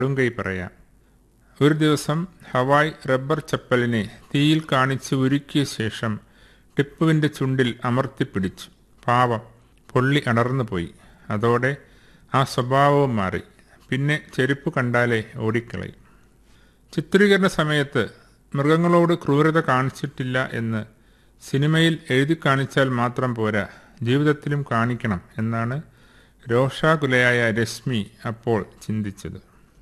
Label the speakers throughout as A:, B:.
A: കടുങ്കൈ പറയാം ഒരു ദിവസം ഹവായ് റബ്ബർ ചപ്പലിനെ തീയിൽ കാണിച്ച് ഉരുക്കിയ ശേഷം ടിപ്പുവിൻ്റെ ചുണ്ടിൽ അമർത്തിപ്പിടിച്ചു പാവം പൊള്ളി അടർന്നു പോയി അതോടെ ആ സ്വഭാവവും മാറി പിന്നെ ചെരുപ്പ് കണ്ടാലേ ഓടിക്കളയും ചിത്രീകരണ സമയത്ത് മൃഗങ്ങളോട് ക്രൂരത കാണിച്ചിട്ടില്ല എന്ന് സിനിമയിൽ എഴുതി കാണിച്ചാൽ മാത്രം പോരാ ജീവിതത്തിലും കാണിക്കണം എന്നാണ് രോഷാകുലയായ രശ്മി അപ്പോൾ ചിന്തിച്ചത്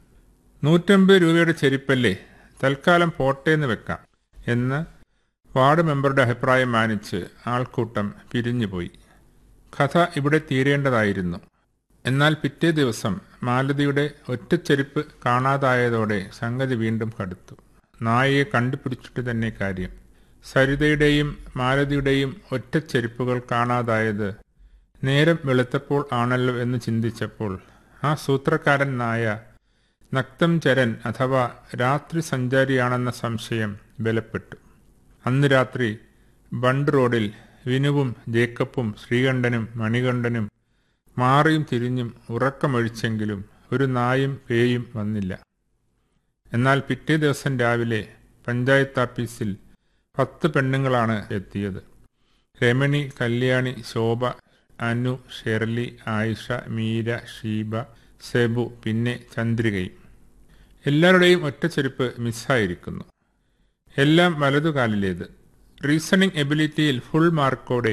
A: നൂറ്റമ്പത് രൂപയുടെ ചെരുപ്പല്ലേ തൽക്കാലം പോട്ടേന്ന് വെക്കാം എന്ന് വാർഡ് മെമ്പറുടെ അഭിപ്രായം മാനിച്ച് ആൾക്കൂട്ടം പിരിഞ്ഞുപോയി കഥ ഇവിടെ തീരേണ്ടതായിരുന്നു എന്നാൽ പിറ്റേ ദിവസം മാലതിയുടെ ഒറ്റച്ചെരുപ്പ് കാണാതായതോടെ സംഗതി വീണ്ടും കടുത്തു നായയെ കണ്ടുപിടിച്ചിട്ട് തന്നെ കാര്യം സരിതയുടെയും മാലതിയുടെയും ഒറ്റച്ചെരുപ്പുകൾ കാണാതായത് നേരം വെളുത്തപ്പോൾ ആണല്ലോ എന്ന് ചിന്തിച്ചപ്പോൾ ആ സൂത്രക്കാരൻ നായ നക്തം ചരൻ അഥവാ രാത്രി സഞ്ചാരിയാണെന്ന സംശയം ബലപ്പെട്ടു അന്ന് രാത്രി ബണ്ട് റോഡിൽ വിനുവും ജേക്കബും ശ്രീകണ്ഠനും മണികണ്ഠനും മാറിയും തിരിഞ്ഞും ഉറക്കമൊഴിച്ചെങ്കിലും ഒരു നായും പേയും വന്നില്ല എന്നാൽ പിറ്റേ ദിവസം രാവിലെ പഞ്ചായത്ത് ഓഫീസിൽ പത്ത് പെണ്ണുങ്ങളാണ് എത്തിയത് രമണി കല്യാണി ശോഭ അനു ഷെർലി ആയിഷ മീര ഷീബ സെബു പിന്നെ ചന്ദ്രികയും എല്ലാവരുടെയും ഒറ്റച്ചെരുപ്പ് മിസ്സായിരിക്കുന്നു എല്ലാം വലതുകാലിലേത് റീസണിംഗ് എബിലിറ്റിയിൽ ഫുൾ മാർക്കോടെ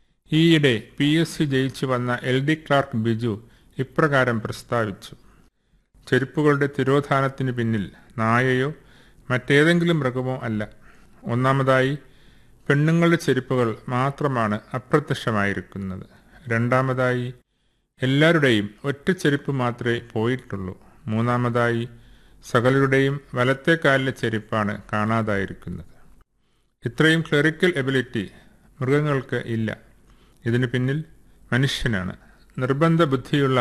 A: ഈയിടെ പി എസ് സി ജയിച്ചു വന്ന എൽ ഡി ക്ലാർക്ക് ബിജു ഇപ്രകാരം പ്രസ്താവിച്ചു ചെരുപ്പുകളുടെ തിരോധാനത്തിന് പിന്നിൽ നായയോ മറ്റേതെങ്കിലും മൃഗമോ അല്ല ഒന്നാമതായി പെണ്ണുങ്ങളുടെ ചെരുപ്പുകൾ മാത്രമാണ് അപ്രത്യക്ഷമായിരിക്കുന്നത് രണ്ടാമതായി എല്ലാവരുടെയും ഒറ്റ ചെരുപ്പ് മാത്രമേ പോയിട്ടുള്ളൂ മൂന്നാമതായി സകലരുടെയും വലത്തെ കാലിലെ ചെരുപ്പാണ് കാണാതായിരിക്കുന്നത് ഇത്രയും ക്ലറിക്കൽ എബിലിറ്റി മൃഗങ്ങൾക്ക് ഇല്ല ഇതിനു പിന്നിൽ മനുഷ്യനാണ് നിർബന്ധ ബുദ്ധിയുള്ള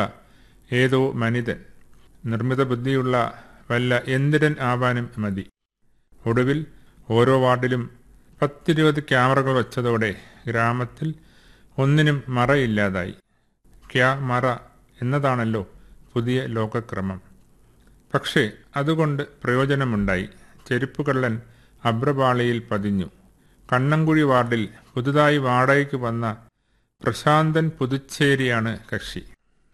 A: ഏതോ മനിതൻ നിർമ്മിത ബുദ്ധിയുള്ള വല്ല എന്തിരൻ ആവാനും മതി ഒടുവിൽ ഓരോ വാർഡിലും പത്തിരുപത് ക്യാമറകൾ വച്ചതോടെ ഗ്രാമത്തിൽ ഒന്നിനും മറയില്ലാതായി ക്യാ മറ എന്നതാണല്ലോ പുതിയ ലോകക്രമം പക്ഷേ അതുകൊണ്ട് പ്രയോജനമുണ്ടായി ചെരുപ്പുകള്ളൻ അബ്രപാളിയിൽ പതിഞ്ഞു കണ്ണങ്കുഴി വാർഡിൽ പുതുതായി വാടകയ്ക്ക് വന്ന പ്രശാന്തൻ പുതുച്ചേരിയാണ് കക്ഷി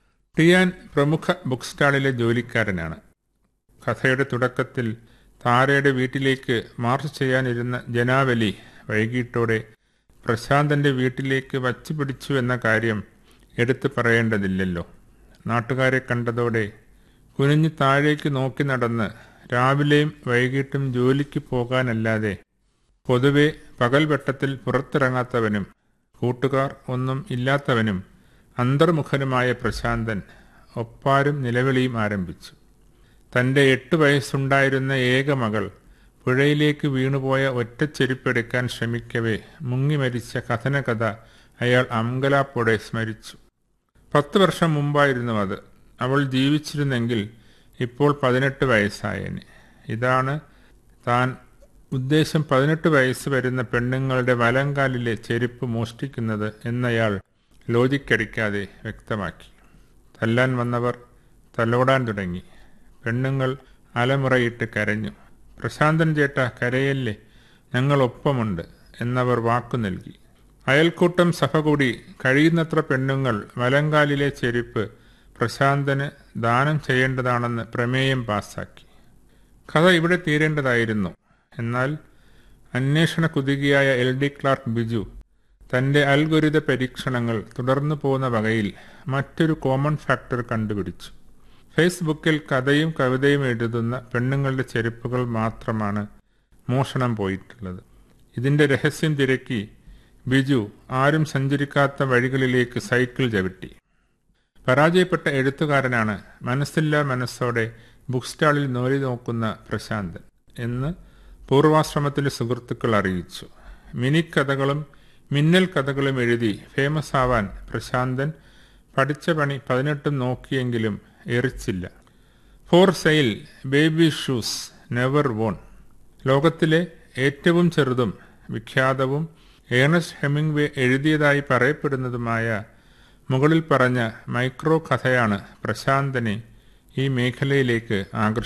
A: ടിയാൻ പ്രമുഖ ബുക്ക് സ്റ്റാളിലെ ജോലിക്കാരനാണ് കഥയുടെ തുടക്കത്തിൽ താരയുടെ വീട്ടിലേക്ക് മാർച്ച് ചെയ്യാനിരുന്ന ജനാവലി വൈകിട്ടോടെ പ്രശാന്തന്റെ വീട്ടിലേക്ക് വച്ചു പിടിച്ചു എന്ന കാര്യം എടുത്തു പറയേണ്ടതില്ലല്ലോ നാട്ടുകാരെ കണ്ടതോടെ കുനിഞ്ഞു താഴേക്ക് നോക്കി നടന്ന് രാവിലെയും വൈകിട്ടും ജോലിക്ക് പോകാനല്ലാതെ പൊതുവെ പകൽവെട്ടത്തിൽ പുറത്തിറങ്ങാത്തവനും കൂട്ടുകാർ ഒന്നും ഇല്ലാത്തവനും അന്തർമുഖനുമായ പ്രശാന്തൻ ഒപ്പാരും നിലവിളിയും ആരംഭിച്ചു തന്റെ എട്ട് വയസ്സുണ്ടായിരുന്ന ഏക മകൾ പുഴയിലേക്ക് വീണുപോയ ഒറ്റച്ചെരുപ്പെടുക്കാൻ ശ്രമിക്കവേ മുങ്ങി മരിച്ച കഥനകഥ അയാൾ അമ്പലാപ്പോടെ സ്മരിച്ചു പത്ത് വർഷം മുമ്പായിരുന്നു അത് അവൾ ജീവിച്ചിരുന്നെങ്കിൽ ഇപ്പോൾ പതിനെട്ട് വയസ്സായേനെ ഇതാണ് താൻ ഉദ്ദേശം പതിനെട്ട് വയസ്സ് വരുന്ന പെണ്ണുങ്ങളുടെ വലങ്കാലിലെ ചെരുപ്പ് മോഷ്ടിക്കുന്നത് എന്നയാൾ ലോജിക്കടിക്കാതെ വ്യക്തമാക്കി തല്ലാൻ വന്നവർ തലോടാൻ തുടങ്ങി പെണ്ണുങ്ങൾ അലമുറയിട്ട് കരഞ്ഞു പ്രശാന്തൻ ചേട്ട കരയല്ലേ ഞങ്ങൾ ഒപ്പമുണ്ട് എന്നവർ വാക്കു നൽകി അയൽക്കൂട്ടം സഭ കൂടി കഴിയുന്നത്ര പെണ്ണുങ്ങൾ വലങ്കാലിലെ ചെരുപ്പ് പ്രശാന്തന് ദാനം ചെയ്യേണ്ടതാണെന്ന് പ്രമേയം പാസാക്കി കഥ ഇവിടെ തീരേണ്ടതായിരുന്നു എന്നാൽ അന്വേഷണ കുതികിയായ എൽ ഡി ക്ലാർക്ക് ബിജു തന്റെ അൽഗുരിത പരീക്ഷണങ്ങൾ തുടർന്നു പോകുന്ന വകയിൽ മറ്റൊരു കോമൺ ഫാക്ടർ കണ്ടുപിടിച്ചു ഫേസ്ബുക്കിൽ കഥയും കവിതയും എഴുതുന്ന പെണ്ണുങ്ങളുടെ ചെരുപ്പുകൾ മാത്രമാണ് മോഷണം പോയിട്ടുള്ളത് ഇതിന്റെ രഹസ്യം തിരക്കി ബിജു ആരും സഞ്ചരിക്കാത്ത വഴികളിലേക്ക് സൈക്കിൾ ചവിട്ടി പരാജയപ്പെട്ട എഴുത്തുകാരനാണ് മനസ്സില്ലാ മനസ്സോടെ ബുക്ക് സ്റ്റാളിൽ നോലി നോക്കുന്ന പ്രശാന്തൻ എന്ന് പൂർവാശ്രമത്തിലെ സുഹൃത്തുക്കൾ അറിയിച്ചു മിനി കഥകളും മിന്നൽ കഥകളും എഴുതി ഫേമസ് ആവാൻ പ്രശാന്തൻ പഠിച്ച പണി പതിനെട്ടും നോക്കിയെങ്കിലും എറിച്ചില്ല for sale baby shoes never worn ലോകത്തിലെ ഏറ്റവും ചെറുതും വിഖ്യാതവും ഏണസ്റ്റ് ഹെമിംഗ്വേ എഴുതിയതായി പറയപ്പെടുന്നതുമായ മുകളിൽ പറഞ്ഞ മൈക്രോ കഥയാണ് പ്രശാന്തനെ ഈ മേഖലയിലേക്ക് ആകർഷിച്ചു